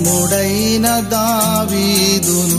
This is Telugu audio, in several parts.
ఉత్తముడైన దావీదును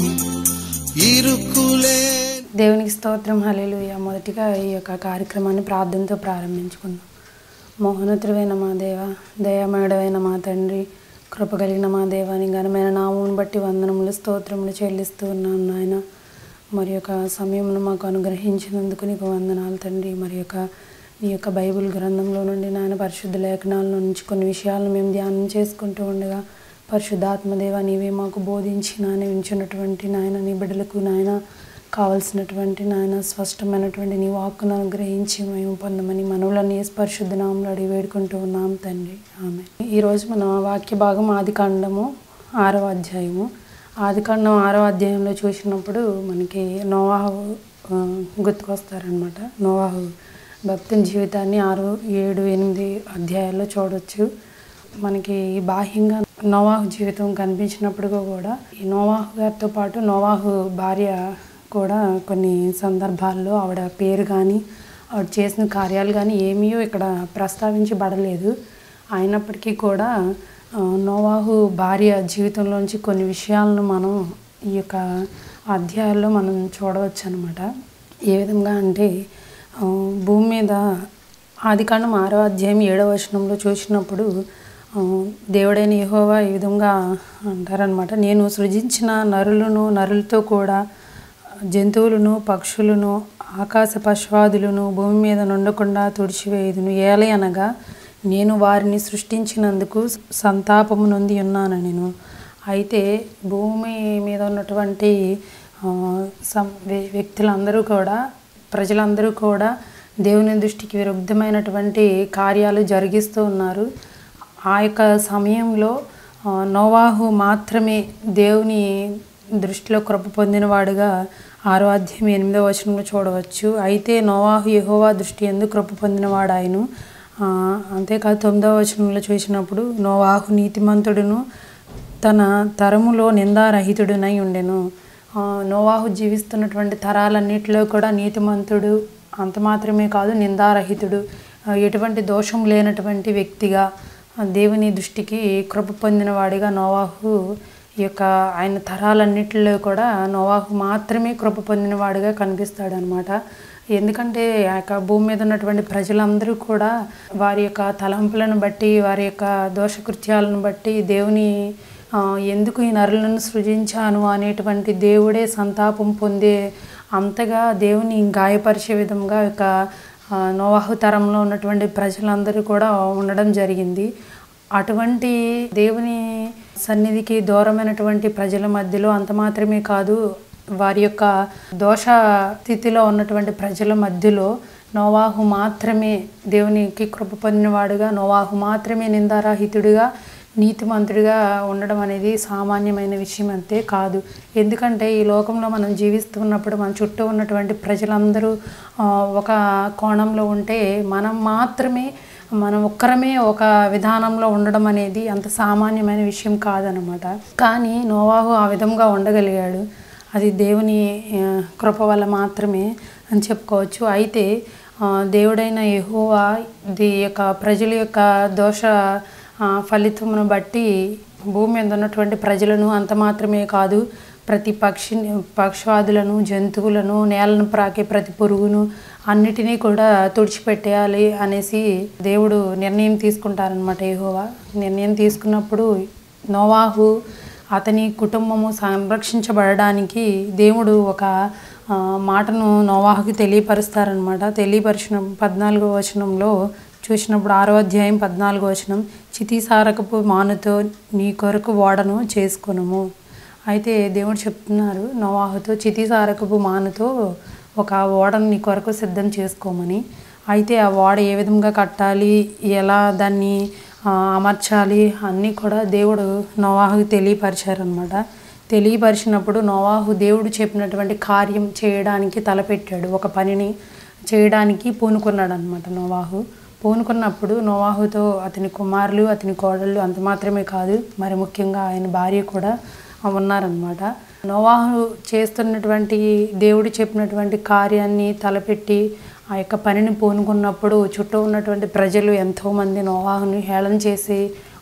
ఇరుకులే దేవునికి స్తోత్రం హల్లెలూయ మొదటిగా ఈ యొక్క కార్యక్రమాన్ని ప్రార్థనతో ప్రారంభించుకుందాం మోహనతుడైన మా దేవ దయామయుడైన మా తండ్రి కృప కలిగిన మా దేవాని ఘనమైన నామమును బట్టి వందనములు స్తోత్రములు చెల్లిస్తూ ఉన్నాం నాయన మరి యొక్క సమయమును మాకు అనుగ్రహించినందుకు నీకు వందనాలు తండ్రి మరి యొక్క నీ యొక్క బైబిల్ గ్రంథంలో నుండి నాయన పరిశుద్ధ లేఖనాల నుంచి కొన్ని విషయాలను మేము ధ్యానం చేసుకుంటూ ఉండగా పరిశుద్ధాత్మదేవ నీవే మాకు బోధించి నాయన వించున్నటువంటి నాయన నీ బిడ్డలకు నాయన కావలసినటువంటి నాయన స్పష్టమైనటువంటి నీ వాక్కును అనుగ్రహించి మేము పొందమని మనవులని పరిశుద్ధ నామంలో అడిగి వేడుకుంటూ ఉన్నాం తండ్రి ఆమె ఈరోజు మన వాక్య భాగం ఆది కాండము ఆరవ అధ్యాయము ఆది కాండం ఆరవ అధ్యాయంలో చూసినప్పుడు మనకి నోవాహు ఆ, గుర్తుకొస్తారనమాట నోవాహు భక్తుని జీవితాన్ని ఆరు ఏడు ఎనిమిది అధ్యాయాల్లో చూడొచ్చు మనకి బాహ్యంగా నోవాహు జీవితం కనిపించినప్పుడు కూడా ఈ నోవాహు గారితో పాటు నోవాహు భార్య కూడా కొన్ని సందర్భాల్లో ఆవిడ పేరు కానీ ఆవిడ చేసిన కార్యాలు కానీ ఏమీ ఇక్కడ ప్రస్తావించబడలేదు అయినప్పటికీ కూడా ఆ, నోవాహు భార్య జీవితంలోంచి కొన్ని విషయాలను మనం ఈ యొక్క అధ్యాయాల్లో మనం చూడవచ్చు అనమాట ఏ విధంగా అంటే ఆ, భూమి మీద ఆదికాండం ఆరో అధ్యాయం ఏడవ వచనంలో చూసినప్పుడు ఆ, దేవుడైన యెహోవా ఈ విధంగా అంటారనమాట నేను సృజించిన నరులను నరులతో కూడా జంతువులను పక్షులను ఆకాశ పశ్వాదులను భూమి మీద నుండకుండా తుడిచివేయుదును ఏలే అనగా నేను వారిని సృష్టించినందుకు సంతాపము నొంది ఉన్నాను నేను అయితే భూమి మీద ఉన్నటువంటి ఆ, సం వ్య- వ్యక్తులందరూ కూడా ప్రజలందరూ కూడా దేవుని దృష్టికి విరుద్ధమైనటువంటి కార్యాలు జరిగిస్తూ ఉన్నారు ఆ యొక్క సమయంలో ఆ, నోవాహు మాత్రమే దేవుని దృష్టిలో కృప పొందినవాడుగా ఆరో అధ్యాయం ఎనిమిదో వచనంలో చూడవచ్చు అయితే నోవాహు యెహోవా దృష్టి ఎందుకు కృప పొందినవాడు ఆయను ఆ, అంతేకాదు తొమ్మిదవ వచనంలో చూసినప్పుడు నోవాహు నీతిమంతుడును తన తరములో నిందారహితుడునై ఉండెను ఆ, నోవాహు జీవిస్తున్నటువంటి తరాలన్నిటిలో కూడా నీతిమంతుడు అంత మాత్రమే కాదు నిందారహితుడు ఆ, ఎటువంటి దోషం లేనటువంటి వ్యక్తిగా ఆ, దేవుని దృష్టికి కృప పొందిన వాడిగా నోవాహు ఈ యొక్క ఆయన తరాలన్నిటిలో కూడా నోవాహు మాత్రమే కృప పొందిన వాడిగా కనిపిస్తాడు అనమాట ఎందుకంటే ఆ యొక్క భూమి మీద ఉన్నటువంటి ప్రజలందరూ కూడా వారి యొక్క తలంపులను బట్టి వారి యొక్క దోషకృత్యాలను బట్టి దేవుని ఆ, ఎందుకు ఈ నరులను సృజించాను అనేటువంటి దేవుడే సంతాపం పొందే అంతగా దేవుని గాయపరిచే విధంగా ఈ యొక్క ఆ, నోవాహు తరంలో ఉన్నటువంటి ప్రజలందరూ కూడా ఉండడం జరిగింది అటువంటి దేవుని సన్నిధికి దూరమైనటువంటి ప్రజల మధ్యలో అంత మాత్రమే కాదు వారి యొక్క దోష స్థితిలో ఉన్నటువంటి ప్రజల మధ్యలో నోవాహు మాత్రమే దేవునికి కృప పొందినవాడుగా నోవాహు మాత్రమే నిందారాహితుడిగా నీతిమంతుడిగా ఉండడం అనేది సామాన్యమైన విషయం అంతే కాదు ఎందుకంటే ఈ లోకంలో మనం జీవిస్తున్నప్పుడు మన చుట్టూ ఉన్నటువంటి ప్రజలందరూ ఆ, ఒక కోణంలో ఉంటే మనం మాత్రమే మనం ఒక్కరమే ఒక విధానంలో ఉండడం అనేది అంత సామాన్యమైన విషయం కాదనమాట కానీ నోవాహు ఆ విధంగా ఉండగలిగాడు అది దేవుని ఆ, కృప వల్ల మాత్రమే అని చెప్పుకోవచ్చు అయితే ఆ, దేవుడైన యెహోవా ది యొక్క ప్రజల యొక్క దోష ఆ, ఫలితమును బట్టి భూమి మీద ఉన్నటువంటి ప్రజలను అంత మాత్రమే కాదు ప్రతి పక్షి పక్షవాదులను జంతువులను నేలను ప్రాకే ప్రతి పురుగును అన్నిటినీ కూడా తుడిచిపెట్టేయాలి అనేసి దేవుడు నిర్ణయం తీసుకుంటారనమాట యెహోవా నిర్ణయం తీసుకున్నప్పుడు నోవాహు అతని కుటుంబము సంరక్షించబడడానికి దేవుడు ఒక ఆ, మాటను నోవాహుకి తెలియపరుస్తారనమాట తెలియపరిచిన పద్నాలుగో వచనంలో చూసినప్పుడు ఆరో అధ్యాయం పద్నాలుగో వచనం చితిసారకపు మానుతో నీ కొరకు ఓడను చేసుకొనుము అయితే దేవుడు చెప్తున్నారు నోవాహుతో చితిసారకపు మానుతో ఒక ఓడను నీ కొరకు సిద్ధం చేసుకోమని అయితే ఆ ఓడ ఏ విధంగా కట్టాలి ఎలా దాన్ని ఆ, అమర్చాలి అన్నీ కూడా దేవుడు నోవాహుకి తెలియపరిచారనమాట తెలియపరిచినప్పుడు నోవాహు దేవుడు చెప్పినటువంటి కార్యం చేయడానికి తలపెట్టాడు ఒక పనిని చేయడానికి పూనుకున్నాడు అనమాట నోవాహు పూనుకున్నప్పుడు నోవాహుతో అతని కుమారులు అతని కోడళ్ళు అంత మాత్రమే కాదు మరి ముఖ్యంగా ఆయన భార్య కూడా ఉన్నారనమాట నోవాహు చేస్తున్నటువంటి దేవుడు చెప్పినటువంటి కార్యాన్ని తలపెట్టి ఆ యొక్క పనిని పూనుకున్నప్పుడు చుట్టూ ఉన్నటువంటి ప్రజలు ఎంతోమంది నోవాహుని హేళన చేసి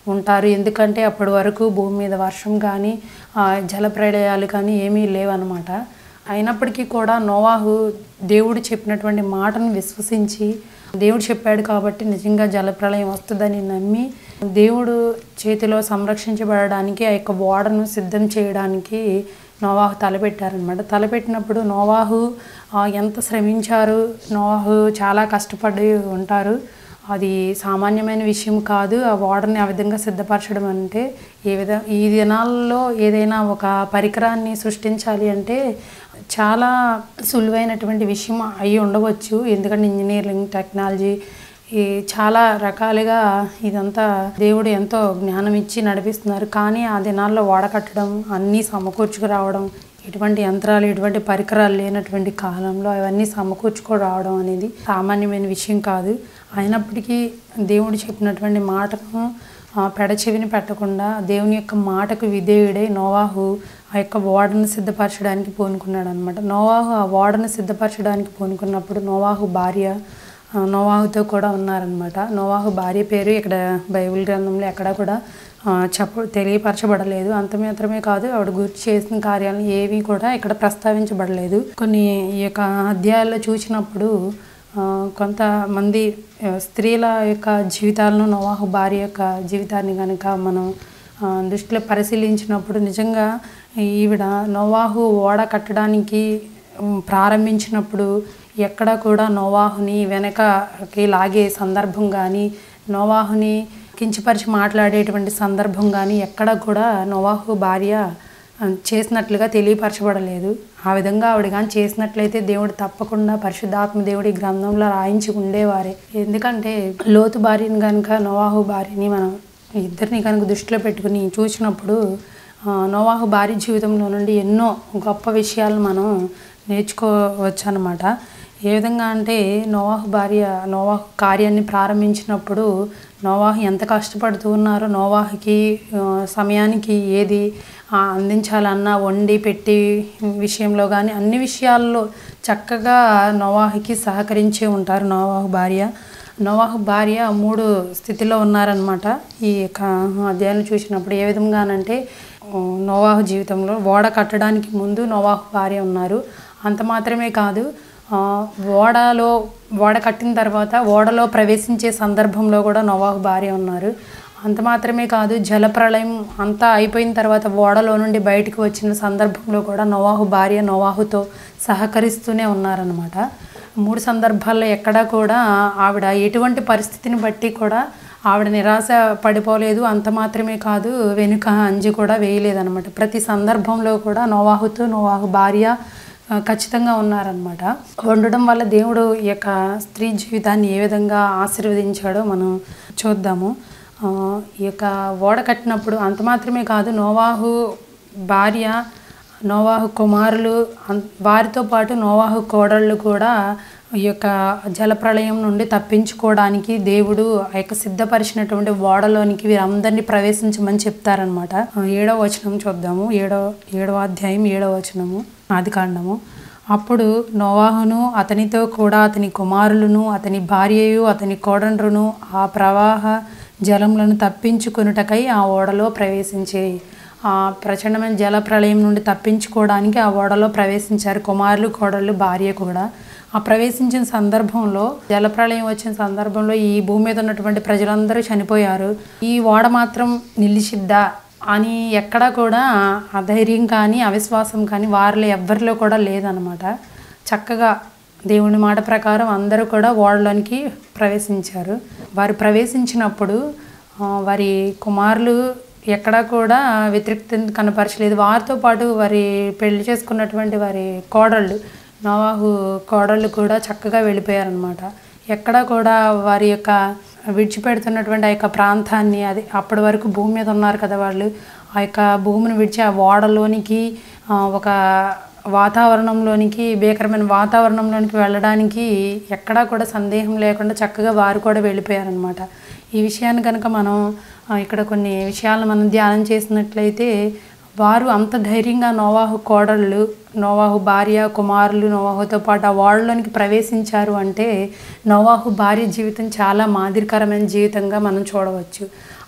ఉంటారు ఎందుకంటే అప్పటి వరకు భూమి మీద వర్షం కానీ ఆ, జలప్రళయాలు కానీ ఏమీ లేవన్నమాట అయినప్పటికీ కూడా నోవాహు దేవుడు చెప్పినటువంటి మాటను విశ్వసించి దేవుడు చెప్పాడు కాబట్టి నిజంగా జలప్రళయం వస్తుందని నమ్మి దేవుడు చేతిలో సంరక్షించబడడానికి ఆ యొక్క ఓడను సిద్ధం చేయడానికి నోవాహు తలపెట్టారనమాట తలపెట్టినప్పుడు నోవాహు ఆ, ఎంత శ్రమించారు నోవాహు చాలా కష్టపడి ఉంటారు అది సామాన్యమైన విషయం కాదు ఆ ఓడని ఆ విధంగా సిద్ధపరచడం అంటే ఏ విధ ఈ దినాల్లో ఏదైనా ఒక పరికరాన్ని సృష్టించాలి అంటే చాలా సులువైనటువంటి విషయం అయి ఉండవచ్చు ఎందుకంటే ఇంజనీరింగ్ టెక్నాలజీ ఈ చాలా రకాలుగా ఇదంతా దేవుడు ఎంతో జ్ఞానం ఇచ్చి నడిపిస్తున్నారు కానీ ఆ దినాల్లో వాడకట్టడం అన్నీ సమకూర్చుకురావడం ఇటువంటి యంత్రాలు ఇటువంటి పరికరాలు లేనటువంటి కాలంలో అవన్నీ సమకూర్చుకు రావడం అనేది సామాన్యమైన విషయం కాదు అయినప్పటికీ దేవుడు చెప్పినటువంటి మాటను ఆ, పెడచెవిని పెట్టకుండా దేవుని యొక్క మాటకు విధేయుడై నోవాహు ఆ యొక్క ఓడను సిద్ధపరచడానికి పూనుకున్నాడు అనమాట నోవాహు ఆ ఓడను సిద్ధపరచడానికి పూనుకున్నప్పుడు నోవాహు భార్య ఆ, నోవాహుతో కూడా ఉన్నారనమాట నోవాహు భార్య పేరు ఇక్కడ బైబిల్ గ్రంథంలో ఎక్కడా కూడా ఆ, చెప్ప తెలియపరచబడలేదు అంత మాత్రమే కాదు ఆవిడ గుర్తు చేసిన కార్యాలను ఏవి కూడా ఇక్కడ ప్రస్తావించబడలేదు కొన్ని ఈ యొక్క అధ్యాయాల్లో చూసినప్పుడు ఆ, కొంతమంది ఆ, స్త్రీల యొక్క జీవితాలను నోవాహు భార్య యొక్క జీవితాన్ని కనుక మనం ఆ, దృష్టిలో పరిశీలించినప్పుడు నిజంగా ఈవిడ నోవాహు ఓడ కట్టడానికి ఉమ్, ప్రారంభించినప్పుడు ఎక్కడ కూడా నోవాహుని వెనకకి లాగే సందర్భం కానీ నోవాహుని కించపరిచి మాట్లాడేటువంటి సందర్భం కానీ ఎక్కడ కూడా నోవాహు భార్య ఆ, చేసినట్లుగా తెలియపరచబడలేదు ఆ విధంగా ఆవిడ కానీ చేసినట్లయితే దేవుడు తప్పకుండా పరిశుద్ధాత్మ దేవుడి గ్రంథంలో రాయించి ఉండేవారే ఎందుకంటే లోతు భార్యని కనుక నోవాహు భార్యని మనం ఇద్దరిని కనుక దృష్టిలో పెట్టుకుని చూసినప్పుడు ఆ, నోవాహు భార్య జీవితంలో నుండి ఎన్నో గొప్ప విషయాలు మనం నేర్చుకోవచ్చు అనమాట ఏ విధంగా అంటే నోవాహు భార్య నోవాహు కార్యాన్ని ప్రారంభించినప్పుడు నోవాహు ఎంత కష్టపడుతూ ఉన్నారో నోవాహుకి ఆ, సమయానికి ఏది ఆ, అందించాలన్నా వండి పెట్టి విషయంలో కానీ అన్ని విషయాల్లో చక్కగా నోవాహుకి సహకరించే ఉంటారు నోవాహు భార్య నోవాహు భార్య మూడు స్థితిలో ఉన్నారనమాట ఈ యొక్క అధ్యాయం చూసినప్పుడు ఏ విధంగానంటే ఆ, నోవాహు జీవితంలో ఓడ కట్టడానికి ముందు నోవాహు భార్య ఉన్నారు అంత మాత్రమే కాదు ఆ, ఓడలో ఓడ కట్టిన తర్వాత ఓడలో ప్రవేశించే సందర్భంలో కూడా నోవాహు భార్య ఉన్నారు అంత మాత్రమే కాదు జలప్రళయం అంతా అయిపోయిన తర్వాత ఓడలో నుండి బయటకు వచ్చిన సందర్భంలో కూడా నోవాహు భార్య నోవాహుతో సహకరిస్తూనే ఉన్నారనమాట మూడు సందర్భాల్లో ఎక్కడా కూడా ఆవిడ ఎటువంటి పరిస్థితిని బట్టి కూడా ఆవిడ నిరాశ పడిపోలేదు అంత మాత్రమే కాదు వెనుక అంజి కూడా వేయలేదన్నమాట ప్రతి సందర్భంలో కూడా నోవాహుతో నోవాహు భార్య ఆ, ఖచ్చితంగా ఉన్నారనమాట వండడం వల్ల దేవుడు ఈ యొక్క స్త్రీ జీవితాన్ని ఏ విధంగా ఆశీర్వదించాడో మనం చూద్దాము ఆ, ఈ యొక్క ఓడ కట్టినప్పుడు అంత మాత్రమే కాదు నోవాహు భార్య నోవాహు కుమారులు అన్- వారితో పాటు నోవాహు కోడళ్ళు కూడా ఈ యొక్క జలప్రళయం నుండి తప్పించుకోవడానికి దేవుడు ఆ యొక్క సిద్ధపరిచినటువంటి ఓడలోనికి వీరందరినీ ప్రవేశించమని చెప్తారనమాట ఏడవ వచనం చూద్దాము ఏడవ ఏడవ అధ్యాయం ఏడవ వచనము ఆది కాండము అప్పుడు నోవాహును అతనితో కూడా అతని కుమారులను అతని భార్యయు అతని కోడండ్రును ఆ ప్రవాహ జలములను తప్పించుకొనుటకై ఆ ఓడలో ప్రవేశించే ఆ ప్రచండమైన జల ప్రళయం నుండి తప్పించుకోవడానికి ఆ ఓడలో ప్రవేశించారు కుమారులు కోడళ్ళు భార్య కూడా ఆ ప్రవేశించిన సందర్భంలో జలప్రళయం వచ్చిన సందర్భంలో ఈ భూమి మీద ఉన్నటువంటి ప్రజలందరూ చనిపోయారు ఈ ఓడ మాత్రం నిలిచిద్దా అని ఎక్కడా కూడా అధైర్యం కానీ అవిశ్వాసం కానీ వారిలో ఎవ్వరిలో కూడా లేదనమాట చక్కగా దేవుని మాట ప్రకారం అందరూ కూడా ఓడలోనికి ప్రవేశించారు వారు ప్రవేశించినప్పుడు ఆ, వారి కుమారులు ఎక్కడా కూడా వ్యతిరేకత కనపరచలేదు వారితో పాటు వారి పెళ్లి చేసుకున్నటువంటి వారి కోడళ్ళు నవాహు కోడళ్ళు కూడా చక్కగా వెళ్ళిపోయారనమాట ఎక్కడా కూడా వారి యొక్క విడిచిపెడుతున్నటువంటి ఆ యొక్క ప్రాంతాన్ని అది అప్పటి వరకు భూమి మీద ఉన్నారు కదా వాళ్ళు ఆ యొక్క భూమిని విడిచి ఆ ఓడలోనికి ఆ, ఒక వాతావరణంలోనికి భీకరమైన వాతావరణంలోనికి వెళ్ళడానికి ఎక్కడా కూడా సందేహం లేకుండా చక్కగా వారు కూడా వెళ్ళిపోయారనమాట ఈ విషయాన్ని కనుక మనం ఆ, ఇక్కడ కొన్ని విషయాలను మనం ధ్యానం చేసినట్లయితే వారు అంత ధైర్యంగా నోవాహు కోడళ్ళు నోవాహు భార్య కుమారులు నోవాహుతో పాటు ఆ వాళ్ళలోనికి ప్రవేశించారు అంటే నోవాహు భార్య జీవితం చాలా మాదిరికరమైన జీవితంగా మనం చూడవచ్చు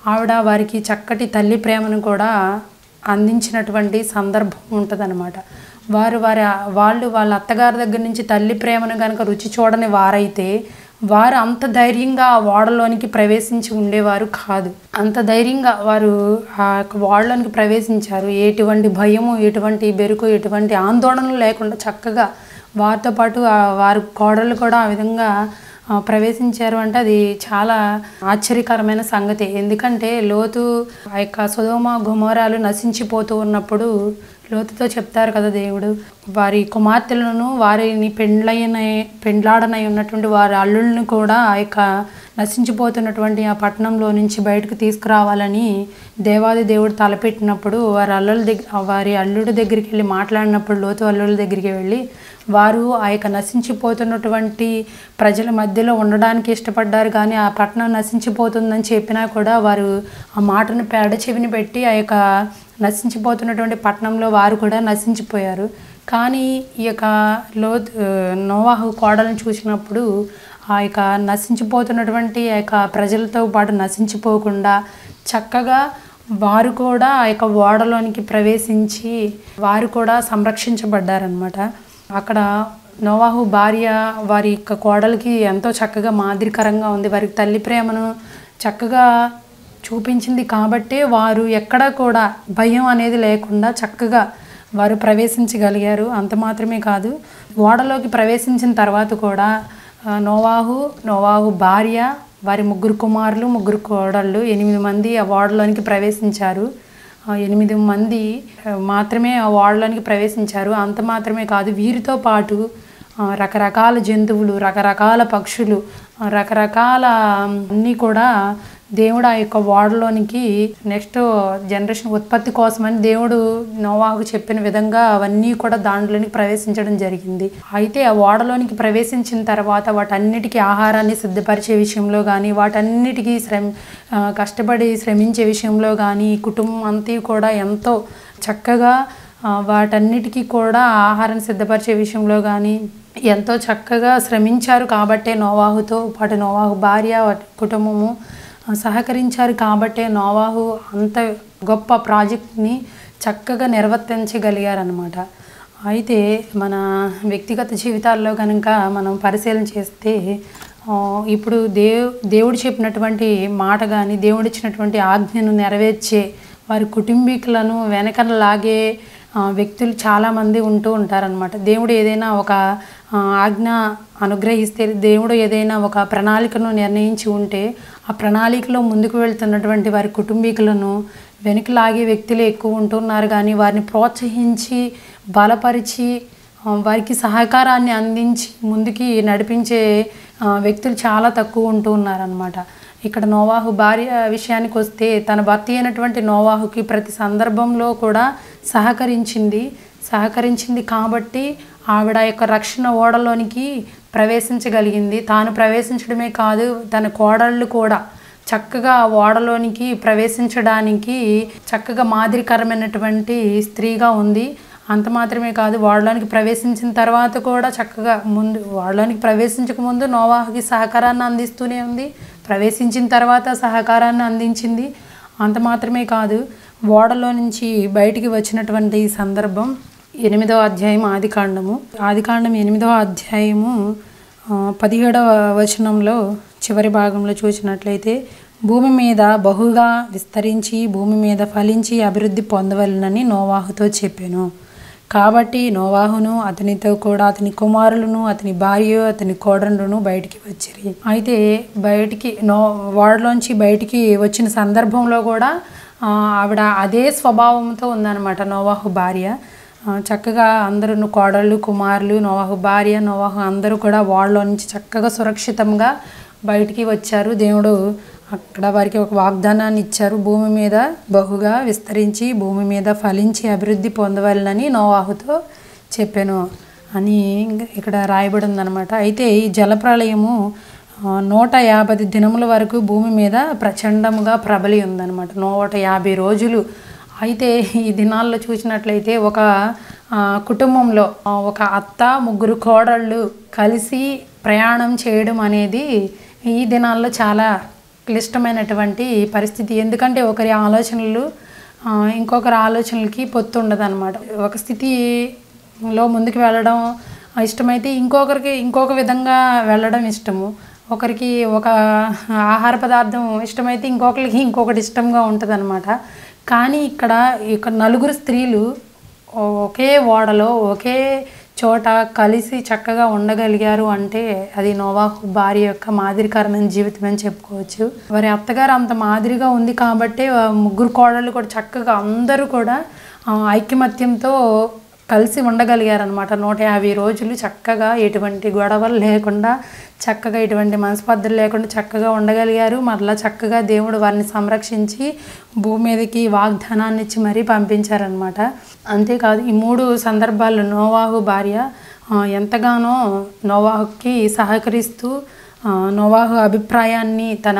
ఆవిడ వారికి చక్కటి తల్లి ప్రేమను కూడా అందించినటువంటి సందర్భం ఉంటుందన్నమాట వారు వారి వాళ్ళు వాళ్ళ అత్తగారి దగ్గర నుంచి తల్లి ప్రేమను కనుక రుచి చూడని వారైతే వారు అంత ధైర్యంగా ఆ ఓడలోనికి ప్రవేశించి ఉండేవారు కాదు అంత ధైర్యంగా వారు ఆ యొక్క ఓడలోనికి ప్రవేశించారు ఎటువంటి భయము ఎటువంటి బెరుకు ఎటువంటి ఆందోళన లేకుండా చక్కగా వారితో పాటు ఆ వారి కోడళ్ళు కూడా ఆ విధంగా ఆ, ప్రవేశించారు అంటే అది చాలా ఆశ్చర్యకరమైన సంగతి ఎందుకంటే లోతు ఆ యొక్క సుధోమ గుమరాలు నశించిపోతూ ఉన్నప్పుడు లోతుతో చెప్తారు కదా దేవుడు వారి కుమార్తెలను వారిని పెండ్లైన పెండ్లాడనై ఉన్నటువంటి వారి అల్లుళ్ళని కూడా ఆ యొక్క నశించిపోతున్నటువంటి ఆ పట్టణంలో నుంచి బయటకు తీసుకురావాలని దేవాది దేవుడు తలపెట్టినప్పుడు వారి అల్లుల దగ్గర వారి అల్లుడి దగ్గరికి వెళ్ళి మాట్లాడినప్పుడు లోతు అల్లుల దగ్గరికి వెళ్ళి వారు ఆ యొక్క నశించిపోతున్నటువంటి ప్రజల మధ్యలో ఉండడానికి ఇష్టపడ్డారు కానీ ఆ పట్టణం నశించిపోతుందని చెప్పినా కూడా వారు ఆ మాటను పేడ చెవిని పెట్టి ఆ యొక్క నశించిపోతున్నటువంటి పట్టణంలో వారు కూడా నశించిపోయారు కానీ ఈ యొక్క లో నోవాహు కోడలను చూసినప్పుడు ఆ యొక్క నశించిపోతున్నటువంటి ఆ యొక్క ప్రజలతో పాటు నశించిపోకుండా చక్కగా వారు కూడా ఆ యొక్క ఓడలోనికి ప్రవేశించి వారు కూడా సంరక్షించబడ్డారనమాట అక్కడ నోవాహు భార్య వారి యొక్క కోడలికి ఎంతో చక్కగా మాదిరికరంగా ఉంది వారికి తల్లి ప్రేమను చక్కగా చూపించింది కాబట్టే వారు ఎక్కడ కూడా భయం అనేది లేకుండా చక్కగా వారు ప్రవేశించగలిగారు అంత మాత్రమే కాదు ఓడలోకి ప్రవేశించిన తర్వాత కూడా ఆ, నోవాహు నోవాహు భార్య వారి ముగ్గురు కుమారులు ముగ్గురు కోడళ్ళు ఎనిమిది మంది ఆ ఓడలోనికి ప్రవేశించారు ఆ, ఎనిమిది మంది ఆ, మాత్రమే ఆ ఓడలోనికి ప్రవేశించారు అంత మాత్రమే కాదు వీరితో పాటు ఆ, రకరకాల జంతువులు రకరకాల పక్షులు ఆ, రకరకాల అన్నీ కూడా దేవుడు ఆ యొక్క ఓడలోనికి నెక్స్ట్ జనరేషన్ ఉత్పత్తి కోసమని దేవుడు నోవాకు చెప్పిన విధంగా అవన్నీ కూడా దాంట్లోనికి ప్రవేశించడం జరిగింది అయితే ఆ ఓడలోనికి ప్రవేశించిన తర్వాత వాటన్నిటికీ ఆహారాన్ని సిద్ధపరిచే విషయంలో కానీ వాటన్నిటికీ శ్రమ ఆ, కష్టపడి శ్రమించే విషయంలో కానీ ఈ కుటుంబం అంతా కూడా ఎంతో చక్కగా ఆ, వాటన్నిటికీ కూడా ఆహారం సిద్ధపరిచే విషయంలో కానీ ఎంతో చక్కగా శ్రమించారు కాబట్టే నోవాహుతో పాటు నోవాహు భార్య వాటి కుటుంబము ఆ, సహకరించారు కాబట్టే నోవాహు అంత గొప్ప ప్రాజెక్ట్ని చక్కగా నిర్వర్తించగలిగారనమాట అయితే మన వ్యక్తిగత జీవితాల్లో కనుక మనం పరిశీలన చేస్తే ఆ, ఇప్పుడు దేవ్ దేవుడు చెప్పినటువంటి మాట కానీ దేవుడు ఇచ్చినటువంటి ఆజ్ఞను నెరవేర్చే వారి కుటుంబీకులను వెనకన లాగే ఆ, వ్యక్తులు చాలామంది ఉంటూ ఉంటారనమాట దేవుడు ఏదైనా ఒక ఆ, ఆజ్ఞ అనుగ్రహిస్తే దేవుడు ఏదైనా ఒక ప్రణాళికను నిర్ణయించి ఉంటే ఆ ప్రణాళికలో ముందుకు వెళ్తున్నటువంటి వారి కుటుంబీకులను వెనక్కి లాగే వ్యక్తులు ఎక్కువ ఉంటున్నారు కానీ వారిని ప్రోత్సహించి బలపరిచి ఆ, వారికి సహకారాన్ని అందించి ముందుకి నడిపించే ఆ, వ్యక్తులు చాలా తక్కువ ఉంటూ ఉన్నారనమాట ఇక్కడ నోవాహు భార్య విషయానికి వస్తే తన భర్త అయినటువంటి నోవాహుకి ప్రతి సందర్భంలో కూడా సహకరించింది సహకరించింది కాబట్టి ఆవిడ యొక్క రక్షణ ఓడలోనికి ప్రవేశించగలిగింది తాను ప్రవేశించడమే కాదు తన కోడళ్ళు కూడా చక్కగా ఆ ఓడలోనికి ప్రవేశించడానికి చక్కగా మాదిరికరమైనటువంటి స్త్రీగా ఉంది అంత మాత్రమే కాదు ఓడలోనికి ప్రవేశించిన తర్వాత కూడా చక్కగా ముందు ఓడలోనికి ప్రవేశించక ముందు నోవాహుకి సహకారాన్ని అందిస్తూనే ఉంది ప్రవేశించిన తర్వాత సహకారాన్ని అందించింది అంత మాత్రమే కాదు ఓడలో నుంచి బయటికి వచ్చినటువంటి ఈ సందర్భం ఎనిమిదవ అధ్యాయం ఆదికాండము ఆదికాండం ఎనిమిదవ అధ్యాయము ఆ, పదిహేడవ వచనంలో చివరి భాగంలో చూసినట్లయితే భూమి మీద బహుగా విస్తరించి భూమి మీద ఫలించి అభివృద్ధి పొందవలనని నోవాహుతో చెప్పాను కాబట్టి నోవాహును అతనితో కూడా అతని కుమారులను అతని భార్య అతని కోడరును బయటికి వచ్చిరి అయితే బయటికి నో వాడలోంచి బయటికి వచ్చిన సందర్భంలో కూడా ఆ, ఆవిడ అదే స్వభావంతో ఉందన్నమాట నోవాహు భార్య ఆ, చక్కగా అందరూ కోడళ్ళు కుమారులు నోవాహు భార్య నోవాహు అందరూ కూడా వాళ్ళలో నుంచి చక్కగా సురక్షితంగా బయటికి వచ్చారు దేవుడు అక్కడ వారికి ఒక వాగ్దానాన్ని ఇచ్చారు భూమి మీద బహుగా విస్తరించి భూమి మీద ఫలించి అభివృద్ధి పొందవాలని నోవాహుతో చెప్పాను అని ఇక్కడ రాయబడి ఉందన్నమాట అయితే ఈ జలప్రళయము ఆ, నూట యాభై దినముల వరకు భూమి మీద ప్రచండముగా ప్రబలి ఉందన్నమాట నూట యాభై రోజులు అయితే ఈ దినాల్లో చూసినట్లయితే ఒక ఆ, కుటుంబంలో ఆ, ఒక అత్త ముగ్గురు కోడళ్ళు కలిసి ప్రయాణం చేయడం అనేది ఈ దినాల్లో చాలా క్లిష్టమైనటువంటి పరిస్థితి ఎందుకంటే ఒకరి ఆలోచనలు ఆ, ఇంకొకరి ఆలోచనలకి పొత్తు ఉండదన్నమాట ఒక స్థితిలో ముందుకు వెళ్ళడం ఇష్టమైతే ఇంకొకరికి ఇంకొక విధంగా వెళ్ళడం ఇష్టము ఒకరికి ఒక ఆహార పదార్థం ఇష్టమైతే ఇంకొకరికి ఇంకొకటి ఇష్టంగా ఉంటుంది కానీ ఇక్కడ ఇక నలుగురు స్త్రీలు ఒకే ఓడలో ఒకే చోట కలిసి చక్కగా ఉండగలిగారు అంటే అది నోవాహు భార్య యొక్క మాదిరికరమైన జీవితం అని చెప్పుకోవచ్చు వారి అత్తగారు అంత మాదిరిగా ఉంది కాబట్టి ఆ ముగ్గురు కోడళ్ళు కూడా చక్కగా అందరూ కూడా ఆ, ఐకమత్యంతో కలిసి ఉండగలిగారనమాట నూట యాభై రోజులు చక్కగా ఎటువంటి గొడవలు లేకుండా చక్కగా ఎటువంటి మనస్పర్ధలు లేకుండా చక్కగా ఉండగలిగారు మరలా చక్కగా దేవుడు వారిని సంరక్షించి భూమి మీదకి వాగ్దానాన్ని ఇచ్చి మరీ పంపించారనమాట అంతేకాదు ఈ మూడు సందర్భాల్లో నోవాహు భార్య ఆ, ఎంతగానో నోవాహుకి సహకరిస్తూ ఆ, నోవాహు అభిప్రాయాన్ని తన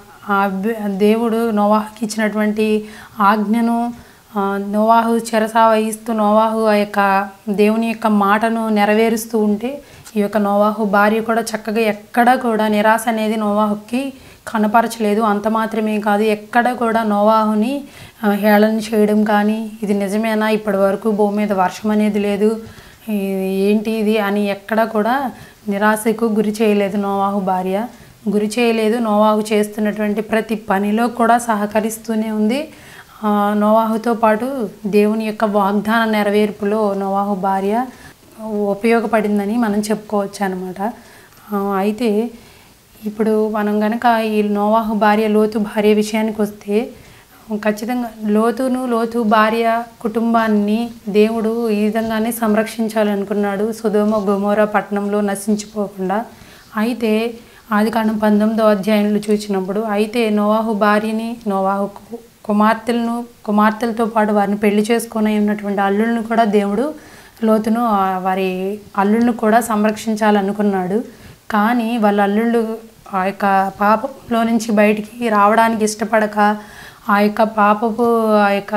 అభి దేవుడు నోవాహుకి ఇచ్చినటువంటి ఆజ్ఞను ఆ, నోవాహు చెరసా వహిస్తూ నోవాహు ఆ యొక్క దేవుని యొక్క మాటను నెరవేరుస్తూ ఉంటే ఈ యొక్క నోవాహు భార్య కూడా చక్కగా ఎక్కడ కూడా నిరాశ అనేది నోవాహుకి కనపరచలేదు అంత మాత్రమే కాదు ఎక్కడ కూడా నోవాహుని ఆ, హేళన చేయడం కానీ ఇది నిజమేనా ఇప్పటి వరకు భూమి మీద వర్షం అనేది లేదు ఇది ఏంటి ఇది అని ఎక్కడ కూడా నిరాశకు గురి చేయలేదు నోవాహు భార్య గురి చేయలేదు నోవాహు చేస్తున్నటువంటి ప్రతి పనిలో కూడా సహకరిస్తూనే ఉంది ఆ, నోవాహుతో పాటు దేవుని యొక్క వాగ్దాన నెరవేర్పులో నోవాహు భార్య ఉపయోగపడిందని మనం చెప్పుకోవచ్చు అనమాట అయితే ఇప్పుడు మనం కనుక ఈ నోవాహు భార్య లోతు భార్య విషయానికి వస్తే ఖచ్చితంగా లోతును లోతు భార్య కుటుంబాన్ని దేవుడు ఈ విధంగానే సంరక్షించాలనుకున్నాడు సుధోమ గొమోర పట్టణంలో నశించిపోకుండా అయితే ఆది కాండం పంతొమ్మిదో అధ్యాయంలో చూసినప్పుడు అయితే నోవాహు భార్యని నోవాహు కు- కుమార్తెలను కుమార్తెలతో పాటు వారిని పెళ్లి చేసుకొని ఉన్నటువంటి అల్లుళ్ళను కూడా దేవుడు లోతును ఆ వారి అల్లుళ్ళను కూడా సంరక్షించాలనుకున్నాడు కానీ వాళ్ళ అల్లుళ్ళు ఆ యొక్క పాపంలో నుంచి బయటికి రావడానికి ఇష్టపడక ఆ యొక్క పాపపు ఆ యొక్క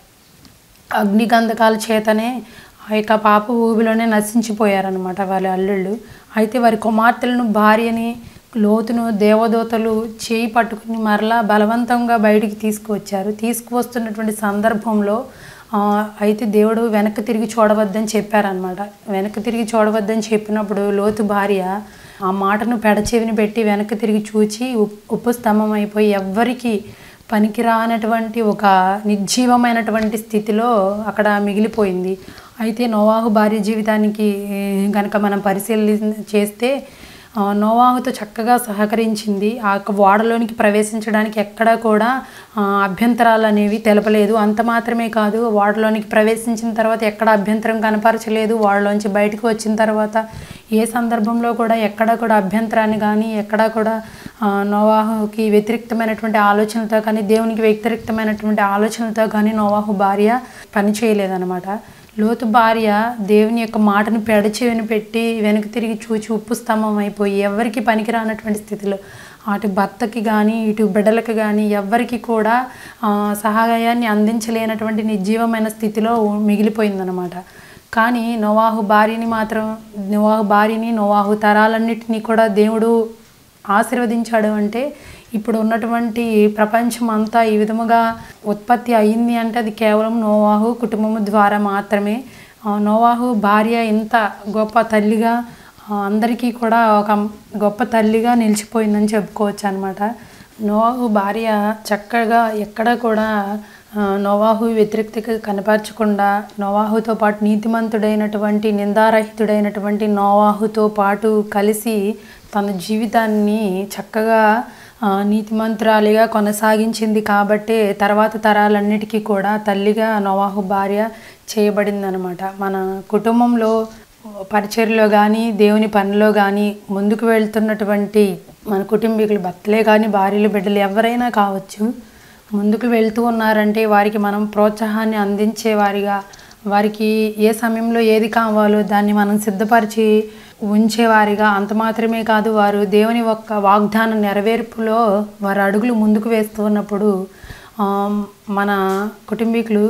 అగ్నిగంధకాల చేతనే ఆ యొక్క పాప ఊబిలోనే నశించిపోయారనమాట వాళ్ళ అల్లుళ్ళు అయితే వారి కుమార్తెలను భార్యని లోతును దేవదూతలు చేయి పట్టుకుని మరలా బలవంతంగా బయటికి తీసుకువచ్చారు తీసుకువస్తున్నటువంటి సందర్భంలో ఆ, అయితే దేవుడు వెనక్కి తిరిగి చూడవద్దని చెప్పారనమాట వెనక్కి తిరిగి చూడవద్దని చెప్పినప్పుడు లోతు భార్య ఆ మాటను పెడచెవిని పెట్టి వెనక్కి తిరిగి చూచి ఉప్- ఉప్పు స్తంభం అయిపోయి ఎవ్వరికి పనికిరానటువంటి ఒక నిర్జీవమైనటువంటి స్థితిలో అక్కడ మిగిలిపోయింది అయితే నోవాహు భార్య జీవితానికి కనుక మనం పరిశీలన చేస్తే ఆ, నోవాహుతో చక్కగా సహకరించింది ఆ యొక్క ఓడలోనికి ప్రవేశించడానికి ఎక్కడా కూడా ఆ, అభ్యంతరాలు అనేవి తెలపలేదు అంత మాత్రమే కాదు ఓడలోనికి ప్రవేశించిన తర్వాత ఎక్కడ అభ్యంతరం కనపరచలేదు ఓడలోంచి బయటకు వచ్చిన తర్వాత ఏ సందర్భంలో కూడా ఎక్కడ కూడా అభ్యంతరాన్ని కానీ ఎక్కడా కూడా ఆ, నోవాహుకి వ్యతిరేక్తమైనటువంటి ఆలోచనలతో కానీ దేవునికి వ్యతిరేక్తమైనటువంటి ఆలోచనలతో కానీ నోవాహు భార్య పని చేయలేదన్నమాట లోతు భార్య దేవుని యొక్క మాటను పెడచెవిని పెట్టి వెనక్కి తిరిగి చూచి ఉప్పు స్తంభం అయిపోయి ఎవరికి పనికిరానటువంటి స్థితిలో అటు భర్తకి కానీ ఇటు బిడ్డలకు కానీ ఎవ్వరికి కూడా ఆ, సహాయాన్ని అందించలేనటువంటి నిర్జీవమైన స్థితిలో మిగిలిపోయిందనమాట కానీ నోవాహు భార్యని మాత్రం నోవాహు భార్యని నోవాహు తరాలన్నిటినీ కూడా దేవుడు ఆశీర్వదించాడు అంటే ఇప్పుడు ఉన్నటువంటి ప్రపంచం అంతా ఈ విధముగా ఉత్పత్తి అయింది అంటే అది కేవలం నోవాహు కుటుంబం ద్వారా మాత్రమే ఆ, నోవాహు భార్య ఇంత గొప్ప తల్లిగా ఆ, అందరికీ కూడా ఒక గొప్ప తల్లిగా నిలిచిపోయిందని చెప్పుకోవచ్చు అనమాట నోవాహు భార్య చక్కగా ఎక్కడ కూడా ఆ, నోవాహు వ్యతిరేక్తగా కనపరచకుండా నోవాహుతో పాటు నీతిమంతుడైనటువంటి నిందారహితుడైనటువంటి నోవాహుతో పాటు కలిసి తన జీవితాన్ని చక్కగా ఆ, నీతిమంతురాలిగా కొనసాగించింది కాబట్టే తర్వాత తరాలన్నిటికీ కూడా తల్లిగా నోవాహు భార్య చేయబడిందనమాట మన కుటుంబంలో పరిచర్లో కానీ దేవుని పనిలో కానీ ముందుకు వెళ్తున్నటువంటి మన కుటుంబీకులు భర్తలే కానీ భార్యలు బిడ్డలు ఎవరైనా కావచ్చు ముందుకు వెళ్తూ ఉన్నారంటే వారికి మనం ప్రోత్సాహాన్ని అందించే వారిగా వారికి ఏ సమయంలో ఏది కావాలో దాన్ని మనం సిద్ధపరిచి ఉంచేవారిగా అంత మాత్రమే కాదు వారు దేవుని యొక్క వాగ్దాన నెరవేర్పులో వారు అడుగులు ముందుకు వేస్తూ ఉన్నప్పుడు ఆ, మన కుటుంబీకులు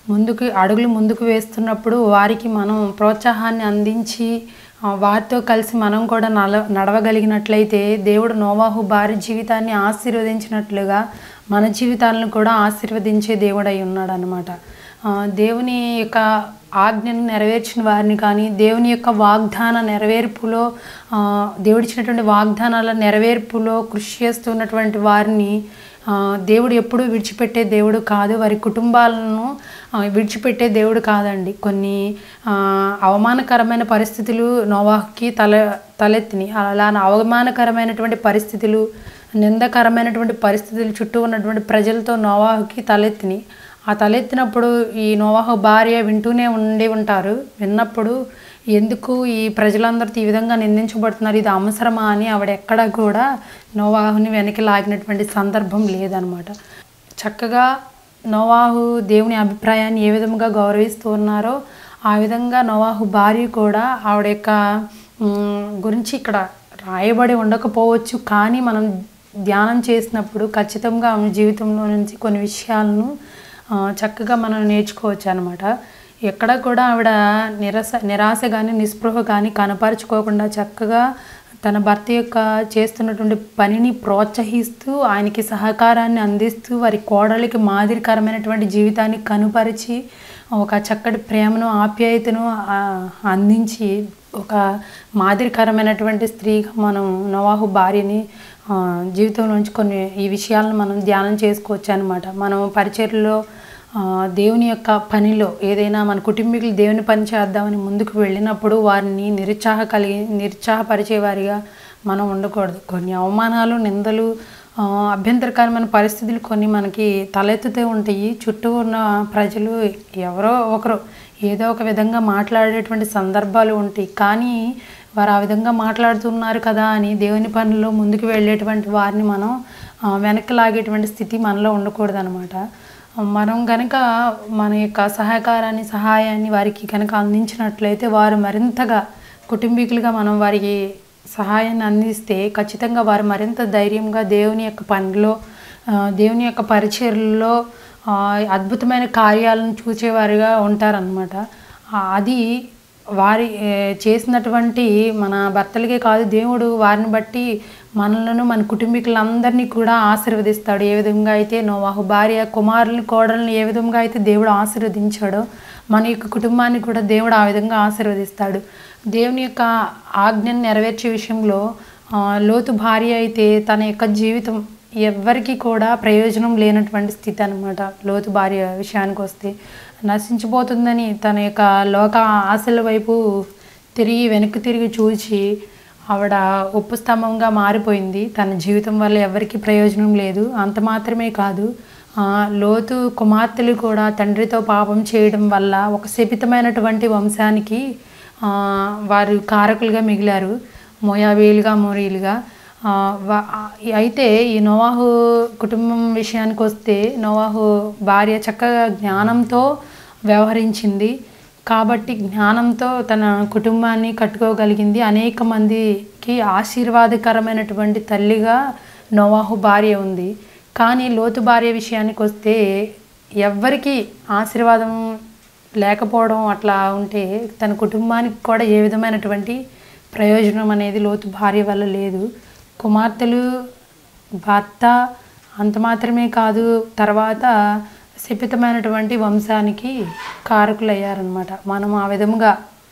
ముందుకు అడుగులు ముందుకు వేస్తున్నప్పుడు వారికి మనం ప్రోత్సాహాన్ని అందించి ఆ, వారితో కలిసి మనం కూడా నల నడవగలిగినట్లయితే దేవుడు నోవాహు భార్య జీవితాన్ని ఆశీర్వదించినట్లుగా మన జీవితాలను కూడా ఆశీర్వదించే దేవుడై ఉన్నాడు అనమాట దేవుని యొక్క ఆజ్ఞను నెరవేర్చిన వారిని కానీ దేవుని యొక్క వాగ్దాన నెరవేర్పులో ఆ, దేవుడిచ్చినటువంటి వాగ్దానాల నెరవేర్పులో కృషి చేస్తున్నటువంటి వారిని ఆ, దేవుడు ఎప్పుడూ విడిచిపెట్టే దేవుడు కాదు వారి కుటుంబాలను ఆ, విడిచిపెట్టే దేవుడు కాదండి కొన్ని ఆ, అవమానకరమైన పరిస్థితులు నోవాహుకి తల తలెత్తిని అలా అవమానకరమైనటువంటి పరిస్థితులు నిందకరమైనటువంటి పరిస్థితులు చుట్టూ ఉన్నటువంటి ప్రజలతో నోవాహుకి తలెత్తిని ఆ తలెత్తినప్పుడు ఈ నోవాహు భార్య వింటూనే ఉండి ఉంటారు విన్నప్పుడు ఎందుకు ఈ ప్రజలందరితో ఈ విధంగా నిందించబడుతున్నారు ఇది అవసరమా అని ఆవిడ ఎక్కడ కూడా నోవాహుని వెనక్కి లాగినటువంటి సందర్భం లేదనమాట చక్కగా నోవాహు దేవుని అభిప్రాయాన్ని ఏ విధంగా గౌరవిస్తూ ఉన్నారో ఆ విధంగా నోవాహు భార్య కూడా ఆవిడ యొక్క ఉమ్, గురించి ఇక్కడ రాయబడి ఉండకపోవచ్చు కానీ మనం ధ్యానం చేసినప్పుడు ఖచ్చితంగా ఆమె జీవితంలో నుంచి కొన్ని విషయాలను ఆ, చక్కగా మనం నేర్చుకోవచ్చు అనమాట ఎక్కడ కూడా ఆవిడ నిరస నిరాశ కానీ నిస్పృహ కానీ కనపరుచుకోకుండా చక్కగా తన భర్త యొక్క చేస్తున్నటువంటి పనిని ప్రోత్సహిస్తూ ఆయనకి సహకారాన్ని అందిస్తూ వారి కోడలికి మాదిరికరమైనటువంటి జీవితాన్ని కనుపరిచి ఒక చక్కటి ప్రేమను ఆప్యాయతను ఆ, అందించి ఒక మాదిరికరమైనటువంటి స్త్రీగా మనం నవాహు భార్యని ఆ, జీవితంలోంచి కొన్ని ఈ విషయాలను మనం ధ్యానం చేసుకోవచ్చు అనమాట మనం పరిచర్లో ఆ, దేవుని యొక్క పనిలో ఏదైనా మన కుటుంబీకులు దేవుని పని చేద్దామని ముందుకు వెళ్ళినప్పుడు వారిని నిరుత్సాహ కలిగి నిరుత్సాహపరిచే వారిగా మనం ఉండకూడదు కొన్ని అవమానాలు నిందలు ఆ, అభ్యంతరకరమైన పరిస్థితులు కొన్ని మనకి తలెత్తుతూ ఉంటాయి చుట్టూ ఉన్న ప్రజలు ఎవరో ఒకరు ఏదో ఒక విధంగా మాట్లాడేటువంటి సందర్భాలు ఉంటాయి కానీ వారు ఆ విధంగా మాట్లాడుతున్నారు కదా అని దేవుని పనిలో ముందుకు వెళ్ళేటువంటి వారిని మనం ఆ, వెనక్కి లాగేటువంటి స్థితి మనలో ఉండకూడదు అనమాట మనం కనుక మన యొక్క సహకారాన్ని సహాయాన్ని వారికి కనుక అందించినట్లయితే వారు మరింతగా కుటుంబీకులుగా మనం వారికి సహాయాన్ని అందిస్తే ఖచ్చితంగా వారు మరింత ధైర్యంగా దేవుని యొక్క పనిలో ఆ, దేవుని యొక్క పరిచర్లలో ఆ, అద్భుతమైన కార్యాలను చూసేవారుగా ఉంటారనమాట అది వారి ఏ, చేసినటువంటి మన భర్తలకే కాదు దేవుడు వారిని బట్టి మనలను మన కుటుంబీకులందరినీ కూడా ఆశీర్వదిస్తాడు ఏ విధంగా అయితే నోవాహు భార్య కుమారుల్ని కోడల్ని ఏ విధంగా అయితే దేవుడు ఆశీర్వదించాడో మన యొక్క కుటుంబాన్ని కూడా దేవుడు ఆ విధంగా ఆశీర్వదిస్తాడు దేవుని యొక్క ఆజ్ఞను నెరవేర్చే విషయంలో ఆ, లోతు భార్య అయితే తన యొక్క జీవితం ఎవ్వరికి కూడా ప్రయోజనం లేనటువంటి స్థితి అనమాట లోతు భార్య విషయానికి వస్తే నశించిపోతుందని తన యొక్క లోక ఆశల వైపు తిరిగి వెనక్కి తిరిగి చూచి ఆవిడ ఉప్పు స్తంభంగా మారిపోయింది తన జీవితం వల్ల ఎవరికి ప్రయోజనం లేదు అంత మాత్రమే కాదు ఆ, లోతు కుమార్తెలు కూడా తండ్రితో పాపం చేయడం వల్ల ఒక శపితమైనటువంటి వంశానికి ఆ, వారు కారకులుగా మిగిలారు మోయాబీలుగా మోరీలుగా ఆ, వా- ఆ, అయితే ఈ నోవాహు కుటుంబం విషయానికి వస్తే నోవాహు భార్య చక్కగా జ్ఞానంతో వ్యవహరించింది కాబట్టి జ్ఞానంతో తన కుటుంబాన్ని కట్టుకోగలిగింది అనేక మందికి ఆశీర్వాదకరమైనటువంటి తల్లిగా నోవాహు భార్య ఉంది కానీ లోతు భార్య విషయానికి వస్తే ఎవ్వరికి ఆశీర్వాదం లేకపోవడం అట్లా ఉంటే తన కుటుంబానికి కూడా ఏ విధమైనటువంటి ప్రయోజనం అనేది లోతు భార్య వల్ల లేదు కుమార్తెలు భర్త అంత మాత్రమే కాదు తర్వాత శపితమైనటువంటి వంశానికి కారకులయ్యారనమాట మనం ఆ విధముగా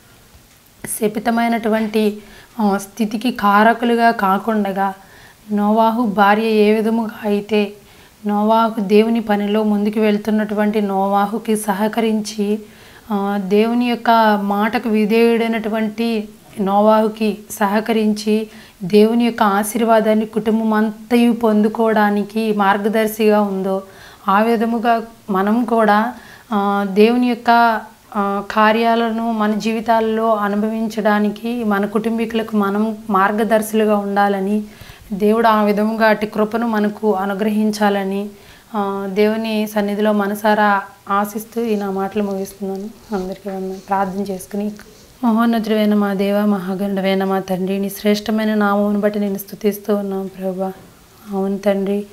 శపితమైనటువంటి ఆ, స్థితికి కారకులుగా కాకుండా నోవాహు భార్య ఏ విధముగా అయితే నోవాహు దేవుని పనిలో ముందుకు వెళ్తున్నటువంటి నోవాహుకి సహకరించి ఆ, దేవుని యొక్క మాటకు విధేయుడైనటువంటి నోవాహుకి సహకరించి దేవుని యొక్క ఆశీర్వాదాన్ని కుటుంబం అంతయు పొందుకోవడానికి మార్గదర్శిగా ఉందో ఆ విధముగా మనం కూడా ఆ, దేవుని యొక్క ఆ, కార్యాలను మన జీవితాల్లో అనుభవించడానికి మన కుటుంబీకులకు మనం మార్గదర్శులుగా ఉండాలని దేవుడు ఆ విధముగా అటు కృపను మనకు అనుగ్రహించాలని ఆ, దేవుని సన్నిధిలో మనసారా ఆశిస్తూ ఈ నా మాటలు ముగిస్తున్నాను అందరికీ వందనాలు. ప్రార్థన చేసుకుని మహోన్నతుడైన మా దేవ మహాగణుడైన మా తండ్రి నీ శ్రేష్టమైన నామమును బట్టి నేను స్థుతిస్తూ ఉన్నాం ప్రభా అవును తండ్రి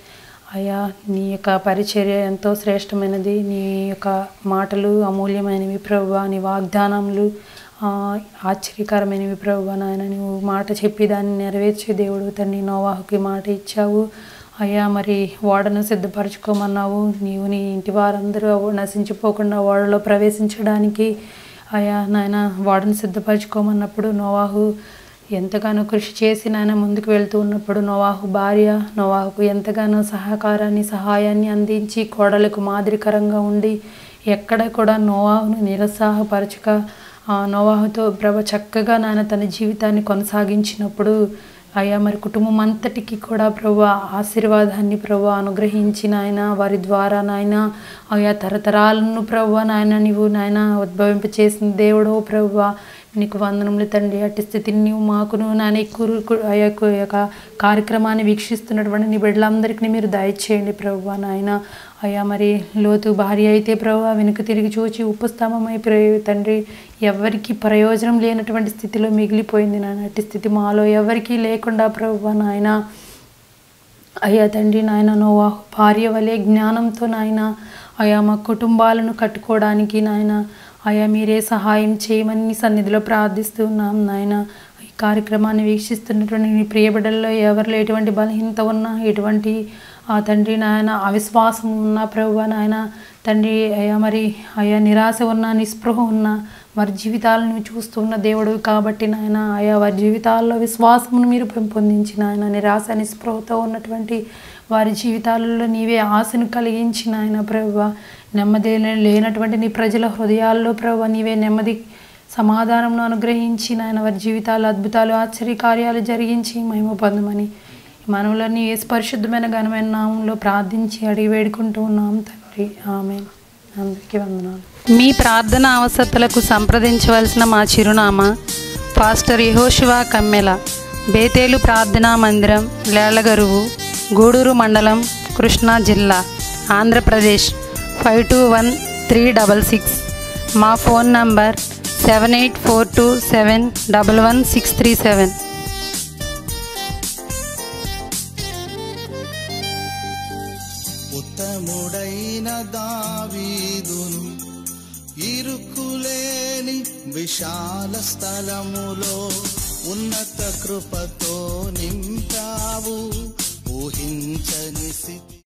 అయ్యా నీ యొక్క పరిచర్య ఎంతో శ్రేష్టమైనది నీ యొక్క మాటలు అమూల్యమైనవి ప్రభు నీ వాగ్దానములు ఆ, ఆశ్చర్యకరమైనవి ప్రభు నాయన నువ్వు మాట చెప్పి దాన్ని నెరవేర్చే దేవుడు తండ్రి నోవాహుకి మాట ఇచ్చావు అయ్యా మరి ఓడను సిద్ధపరచుకోమన్నావు నీవు నీ ఇంటి వారందరూ నశించిపోకుండా ఓడలో ప్రవేశించడానికి అయ్యా నాయన వాడను సిద్ధపరచుకోమన్నప్పుడు నోవాహు ఎంతగానో కృషి చేసి నాయన ముందుకు వెళ్తూ ఉన్నప్పుడు నోవాహు భార్య నోవాహుకు ఎంతగానో సహకారాన్ని సహాయాన్ని అందించి కోడలకు మాదిరికరంగా ఉండి ఎక్కడ కూడా నోవాహును నిరుత్సాహపరచక ఆ నోవాహుతో ప్రభ చక్కగా నాయన తన జీవితాన్ని కొనసాగించినప్పుడు అయ్యా మరి కుటుంబం అంతటికి కూడా ప్రభు ఆశీర్వాదాన్ని ప్రభు అనుగ్రహించి నాయన వారి ద్వారా నాయన అయ్యా తరతరాలను ప్రభు నాయన నీవు నాయన ఉద్భవింప చేసిన దేవుడో ప్రభు నీకు వందనములు తండ్రి అట్టి స్థితిని నీవు మాకును నాయన ఈ కురు కు- ఆ యొక్క ఈ యొక్క కార్యక్రమాన్ని వీక్షిస్తున్నటువంటి నీ బిడ్డలందరికీ మీరు దయచేయండి ప్రభు నాయన అయ్యా మరి లోతు భార్య అయితే ప్రభు వెనుక తిరిగి చూచి ఉపస్తంభమై ప్ర- తండ్రి ఎవరికి ప్రయోజనం లేనటువంటి స్థితిలో మిగిలిపోయింది నాయన అట్టి స్థితి మాలో ఎవరికీ లేకుండా ప్రభు నాయన అయ్యా తండ్రి నాయన నోవా భార్య వలె జ్ఞానంతో నాయన అయా మా కుటుంబాలను కట్టుకోవడానికి నాయన అయా మీరే సహాయం చేయమని నీ సన్నిధిలో ప్రార్థిస్తున్నాం నాయన ఈ కార్యక్రమాన్ని వీక్షిస్తున్నటువంటి నీ ప్రియబిడ్డల్లో ఎవరిలో ఎటువంటి బలహీనత ఉన్నా ఎటువంటి ఆ తండ్రి నాయన అవిశ్వాసం ఉన్నా ప్రభు నాయన తండ్రి అయ్యా మరి అయ్యా నిరాశ ఉన్నా నిస్పృహ ఉన్నా వారి జీవితాలను చూస్తున్న దేవుడు కాబట్టి నాయన ఆయా వారి జీవితాల్లో విశ్వాసమును మీరు పెంపొందించి నాయన నిరాశ నిస్పృహతో ఉన్నటువంటి వారి జీవితాలలో నీవే ఆశను కలిగించి నాయన ప్రభు నెమ్మది లేనటువంటి నీ ప్రజల హృదయాల్లో ప్రభు నీవే నెమ్మది సమాధానంను అనుగ్రహించి నాయన వారి జీవితాలు అద్భుతాలు ఆశ్చర్య కార్యాలు జరిగించి మహిమ పొందమని మనవులని ఏ పరిశుద్ధమైన ఘనమైన నామంలో ప్రార్థించి అడిగి వేడుకుంటూ ఉన్నాం తండ్రి ఆమె అందరికీ వందనాలు మీ ప్రార్థన అవసరతలకు సంప్రదించవలసిన మా చిరునామా పాస్టర్ యహోశివా కమ్మెల బేతేలు ప్రార్థనా మందిరం లేళ్లగరువు గూడూరు మండలం కృష్ణా జిల్లా Andhra Pradesh five two one three double six మా phone number seven eight four two seven double one six three seven ఉత్తముడైన దావీదును ఇరుకులేని విశాల స్థలములో ఉన్నత కృపతో నింపావు ఊహించని స్థితి